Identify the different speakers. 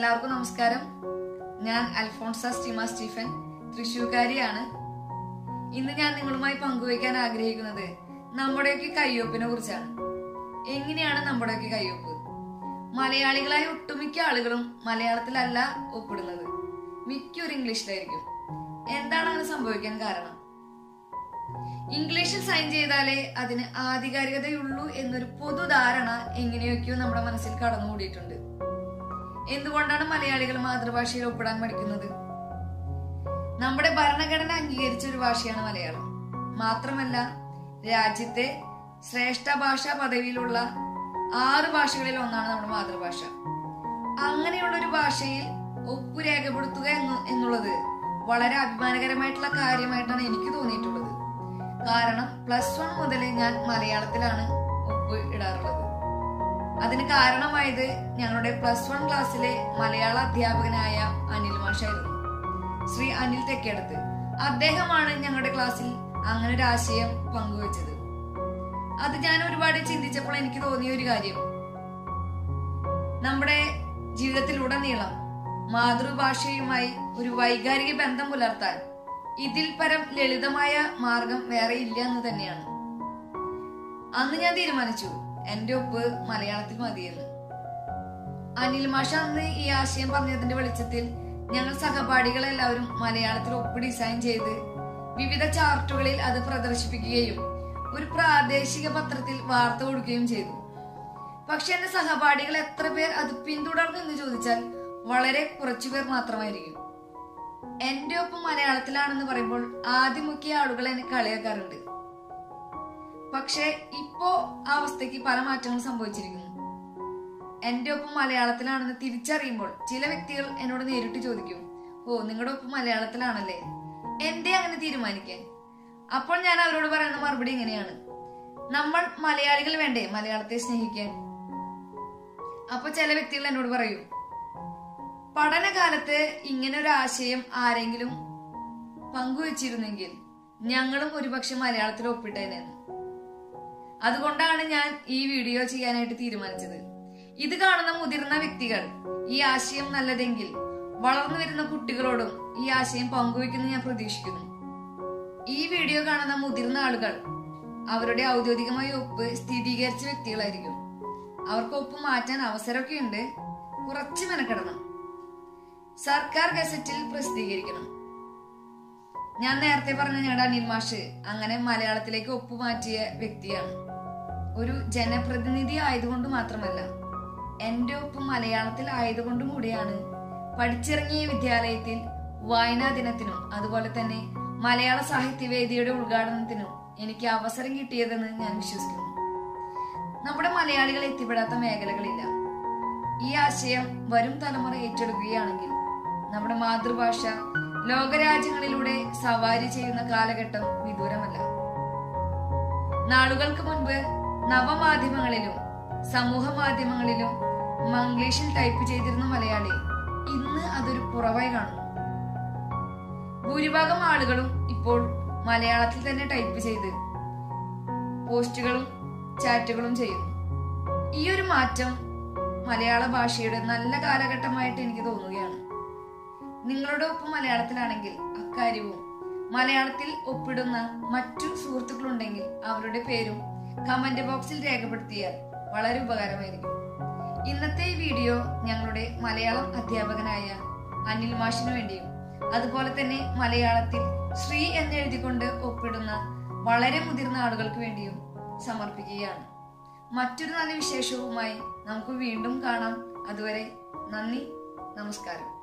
Speaker 1: എല്ലാവർക്കും നമസ്കാരം ഞാൻ അൽഫോൺസ സ്റ്റീമ സ്റ്റീഫൻ തൃശ്ശൂർക്കാരിയാണ് ഇന്ന് ഞാൻ നിങ്ങളുമായി പങ്കുവയ്ക്കാൻ ആഗ്രഹിക്കുന്നത് നമ്മുടെയൊക്കെ കയ്യൊപ്പിനെ കുറിച്ചാണ് എങ്ങനെയാണ് നമ്മുടെയൊക്കെ കയ്യൊപ്പ് മലയാളികളായ ഒട്ടുമിക്ക ആളുകളും മലയാളത്തിലല്ല ഒപ്പിടുന്നത് മിക്കൊരു ഇംഗ്ലീഷിലായിരിക്കും എന്താണ് അങ്ങനെ സംഭവിക്കാൻ കാരണം ഇംഗ്ലീഷിൽ സൈൻ ചെയ്താലേ അതിന് ആധികാരികതയുള്ളൂ എന്നൊരു പൊതുധാരണ എങ്ങനെയൊക്കെയോ നമ്മുടെ മനസ്സിൽ കടന്നുകൂടിയിട്ടുണ്ട് എന്തുകൊണ്ടാണ് മലയാളികൾ മാതൃഭാഷയിൽ ഒപ്പിടാൻ പഠിക്കുന്നത് നമ്മുടെ ഭരണഘടന അംഗീകരിച്ച ഒരു ഭാഷയാണ് മലയാളം മാത്രമല്ല രാജ്യത്തെ ശ്രേഷ്ഠ ഭാഷാ പദവിയിലുള്ള ആറ് ഭാഷകളിൽ ഒന്നാണ് നമ്മുടെ മാതൃഭാഷ അങ്ങനെയുള്ള ഒരു ഭാഷയിൽ ഒപ്പു രേഖപ്പെടുത്തുക എന്ന് എന്നുള്ളത് വളരെ അഭിമാനകരമായിട്ടുള്ള കാര്യമായിട്ടാണ് എനിക്ക് തോന്നിയിട്ടുള്ളത് കാരണം പ്ലസ് വൺ മുതൽ ഞാൻ മലയാളത്തിലാണ് ഒപ്പ് ഇടാറുള്ളത് അതിന് കാരണമായത് ഞങ്ങളുടെ പ്ലസ് വൺ ക്ലാസ്സിലെ മലയാള അധ്യാപകനായ അനിൽ മാഷായിരുന്നു ശ്രീ അനിൽ തെക്കേടത്ത് അദ്ദേഹമാണ് ഞങ്ങളുടെ ക്ലാസ്സിൽ അങ്ങനെ ഒരു ആശയം പങ്കുവച്ചത് അത് ഞാൻ ഒരുപാട് ചിന്തിച്ചപ്പോൾ എനിക്ക് തോന്നിയ ഒരു കാര്യം നമ്മുടെ ജീവിതത്തിലുടനീളം മാതൃഭാഷയുമായി ഒരു വൈകാരിക ബന്ധം പുലർത്താൻ ഇതിൽ പരം ലളിതമായ മാർഗം വേറെ ഇല്ല എന്ന് തന്നെയാണ് അന്ന് ഞാൻ തീരുമാനിച്ചു എന്റെ ഒപ്പ് മലയാളത്തിൽ മതിയെന്ന് അനിൽ മാഷ അന്ന് ഈ ആശയം പറഞ്ഞതിന്റെ വെളിച്ചത്തിൽ ഞങ്ങൾ സഹപാഠികൾ എല്ലാവരും മലയാളത്തിൽ ഒപ്പ് ഡിസൈൻ ചെയ്ത് വിവിധ ചാർട്ടുകളിൽ അത് പ്രദർശിപ്പിക്കുകയും ഒരു പ്രാദേശിക പത്രത്തിൽ വാർത്ത കൊടുക്കുകയും ചെയ്തു പക്ഷെ എന്റെ സഹപാഠികൾ എത്ര പേർ അത് പിന്തുടർന്നു എന്ന് ചോദിച്ചാൽ വളരെ കുറച്ചുപേർ മാത്രമായിരിക്കും എന്റെ ഒപ്പം മലയാളത്തിലാണെന്ന് പറയുമ്പോൾ ആദ്യമൊക്കെ ആളുകൾ എന്നെ കളിയാക്കാറുണ്ട് പക്ഷെ ഇപ്പോ ആ അവസ്ഥയ്ക്ക് പല മാറ്റങ്ങളും സംഭവിച്ചിരിക്കുന്നു എന്റെ ഒപ്പം മലയാളത്തിലാണെന്ന് തിരിച്ചറിയുമ്പോൾ ചില വ്യക്തികൾ എന്നോട് നേരിട്ട് ചോദിക്കും ഓ നിങ്ങളുടെ ഒപ്പം മലയാളത്തിലാണല്ലേ എന്റെ അങ്ങനെ തീരുമാനിക്കാൻ അപ്പോൾ ഞാൻ അവരോട് പറയുന്ന മറുപടി ഇങ്ങനെയാണ് നമ്മൾ മലയാളികൾ വേണ്ടേ മലയാളത്തെ സ്നേഹിക്കാൻ അപ്പൊ ചില വ്യക്തികൾ എന്നോട് പറയും പഠനകാലത്ത് ഇങ്ങനെ ഒരു ആശയം ആരെങ്കിലും പങ്കുവച്ചിരുന്നെങ്കിൽ ഞങ്ങളും ഒരുപക്ഷെ മലയാളത്തിൽ ഒപ്പിട്ടേനെന്ന് അതുകൊണ്ടാണ് ഞാൻ ഈ വീഡിയോ ചെയ്യാനായിട്ട് തീരുമാനിച്ചത് ഇത് കാണുന്ന മുതിർന്ന വ്യക്തികൾ ഈ ആശയം നല്ലതെങ്കിൽ വളർന്നു വരുന്ന കുട്ടികളോടും ഈ ആശയം പങ്കുവെക്കുന്നു ഞാൻ പ്രതീക്ഷിക്കുന്നു ഈ വീഡിയോ കാണുന്ന മുതിർന്ന ആളുകൾ അവരുടെ ഔദ്യോഗികമായ ഒപ്പ് സ്ഥിരീകരിച്ച വ്യക്തികളായിരിക്കും അവർക്ക് ഒപ്പ് മാറ്റാൻ അവസരമൊക്കെ ഉണ്ട് കുറച്ച് മെനക്കെടണം സർക്കാർ ഗസറ്റിൽ പ്രസിദ്ധീകരിക്കണം ഞാൻ നേരത്തെ പറഞ്ഞ ഞങ്ങളുടെ അനിൽ മാഷ് അങ്ങനെ മലയാളത്തിലേക്ക് ഒപ്പ് മാറ്റിയ വ്യക്തിയാണ് ഒരു ജനപ്രതിനിധി ആയതുകൊണ്ട് മാത്രമല്ല എന്റെ ഒപ്പ് മലയാളത്തിൽ ആയതുകൊണ്ടും കൂടിയാണ് പഠിച്ചിറങ്ങിയ വിദ്യാലയത്തിൽ വായനാ ദിനത്തിനും അതുപോലെ തന്നെ മലയാള സാഹിത്യവേദിയുടെ ഉദ്ഘാടനത്തിനും എനിക്ക് അവസരം കിട്ടിയതെന്ന് ഞാൻ വിശ്വസിക്കുന്നു നമ്മുടെ മലയാളികൾ എത്തിപ്പെടാത്ത മേഖലകളില്ല ഈ ആശയം വരും തലമുറ ഏറ്റെടുക്കുകയാണെങ്കിൽ നമ്മുടെ മാതൃഭാഷ ലോകരാജ്യങ്ങളിലൂടെ സവാരി ചെയ്യുന്ന കാലഘട്ടം വിദൂരമല്ല നാളുകൾക്ക് മുൻപ് നവമാധ്യമങ്ങളിലും സമൂഹ മാധ്യമങ്ങളിലും മംഗ്ലീഷിൽ ടൈപ്പ് ചെയ്തിരുന്ന മലയാളി ഇന്ന് അതൊരു കുറവായി കാണുന്നു ഭൂരിഭാഗം ആളുകളും ഇപ്പോൾ മലയാളത്തിൽ തന്നെ ടൈപ്പ് ചെയ്ത് പോസ്റ്റുകളും ചാറ്റുകളും ചെയ്യുന്നു ഈ ഒരു മാറ്റം മലയാള ഭാഷയുടെ നല്ല കാലഘട്ടമായിട്ട് എനിക്ക് തോന്നുകയാണ് നിങ്ങളുടെ ഒപ്പം മലയാളത്തിലാണെങ്കിൽ അക്കാര്യവും മലയാളത്തിൽ ഒപ്പിടുന്ന മറ്റു സുഹൃത്തുക്കളുണ്ടെങ്കിൽ അവരുടെ പേരും കമന്റ് ബോക്സിൽ രേഖപ്പെടുത്തിയാൽ വളരെ ഉപകാരമായിരിക്കും ഇന്നത്തെ ഈ വീഡിയോ ഞങ്ങളുടെ മലയാളം അധ്യാപകനായ അനിൽ മാഷിനു വേണ്ടിയും അതുപോലെ തന്നെ മലയാളത്തിൽ ശ്രീ എന്നെഴുതിക്കൊണ്ട് ഒപ്പിടുന്ന വളരെ മുതിർന്ന ആളുകൾക്ക് വേണ്ടിയും സമർപ്പിക്കുകയാണ് മറ്റൊരു നല്ല വിശേഷവുമായി നമുക്ക് വീണ്ടും കാണാം അതുവരെ നന്ദി നമസ്കാരം